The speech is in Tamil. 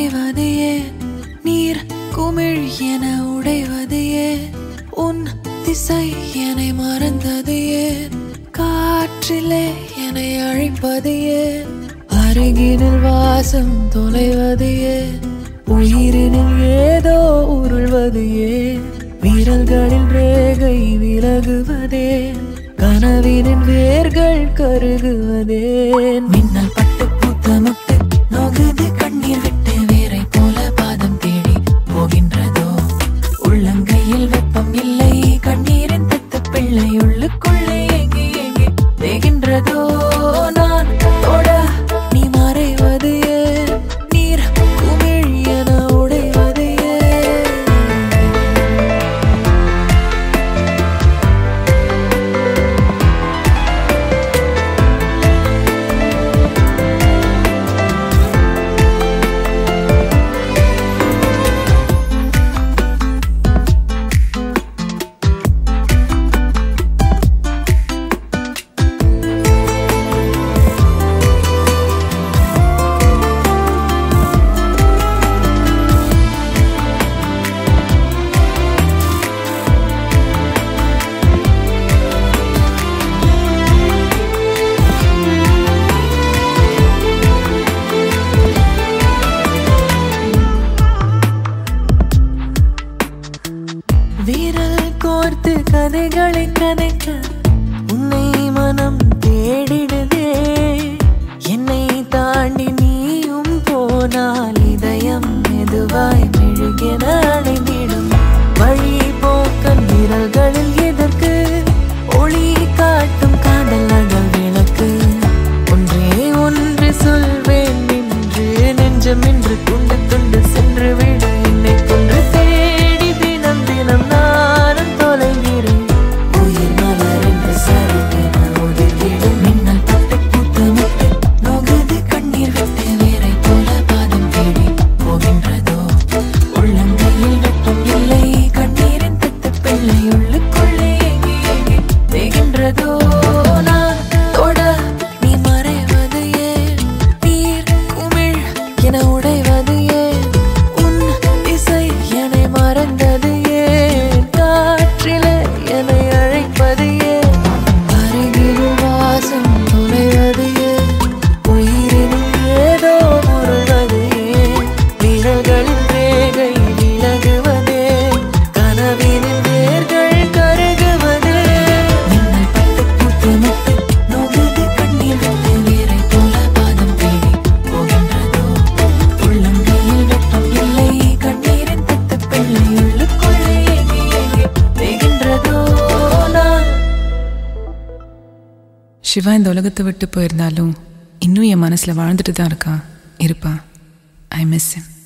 மறைவது ஏன் நீர் குமிழ் என உடைவது ஏன் உன் திசை என்னை மறந்தது ஏன் காற்றிலே என்னை அழைப்பது ஏன் அருகினில் வாசம் தொலைவது ஏன் உயிரினில் ஏதோ உருள்வது ஏன் விரல்களில் ரேகை விலகுவதேன் கனவினின் வேர்கள் கருகுவதேன் மின்னல் பட்டு பூத்த முட்டு நோகுது கண்ணீர் விட்டு வேரை போல பாதம் தேடி போகின்றதோ உள்ளங்கையில் வெப்பம் இல்லை கண்ணீரின் தத்து பிள்ளை உள்ளுக்குள்ளே எங்கே எங்கே தேகின்றதோ நான் தொட நீ மறைவது ஏன் நீர் குமிழ் என உடைவது ஏன் விரல் கோர்த்து கதைகளை கதைக்க உன்னை மனம் தேடிடுதே என்னை தாண்டி நீயும் போனால் இதயம் மெதுவாய் மெழுகென அடைந்திடும் வழி போக்கன் விரல்களில் எதற்கு ஒளி காட்டும் காதல் அடல் விளக்கு ஒன்றே ஒன்று சொல்வேன் என்று நெஞ்சம் என்று துண்டு துண்டு சென்று விட என்னை கொன்று தேடி தினம் தினம் நானும் தொலைகிறேன் உயிர் மலர் என்று சருக்கென ஒதுக்கிடும் மின்னல் பட்டு பூத்த முட்டு நோகுது கண்ணீர் விட்டு வேரை போல பாதம் தேடி போகின்றதோ உள்ளங்கையில் வெப்பம் இல்லை கண்ணீரின் தத்து பிள்ளை உள்ளுக்குள்ளே எங்கே எங்கே தேகின்றதோ நான் தொட நீ மறைவது ஏன் நீர் குமிழ் என உடைவது ஏன் உன் இசை என்னை மறந்தது ஏன் காற்றிலே என்னை அழைப்பது ஏன் அருகில் வாசம் தொலைவது ஏன் உயிரினும் ஏதோ முருவது ஏன் விரல்களின் ரேகை விலகுவதே கனவினின் வேர்கள் கருகுவதே மின்னல் பட்டு பூத்து முட்டு நோகுது கண்ணீர் விட்டு வேரை போல பாதம் தேடி போகின்றதோ உள்ளங்கையில் வெப்பம் இல்லை கண்ணீரின் தத்து பிள்ளை உள்ளுக்குள்ளே எங்கே எங்கே தேகின்றதோ நான் சிவா இந்த உலகத்தை விட்டு போயிருந்தாலும் இன்னும் என் மனசில் வாழ்ந்துட்டு தான் இருக்கான் இருப்பான் ஐ மிஸ் him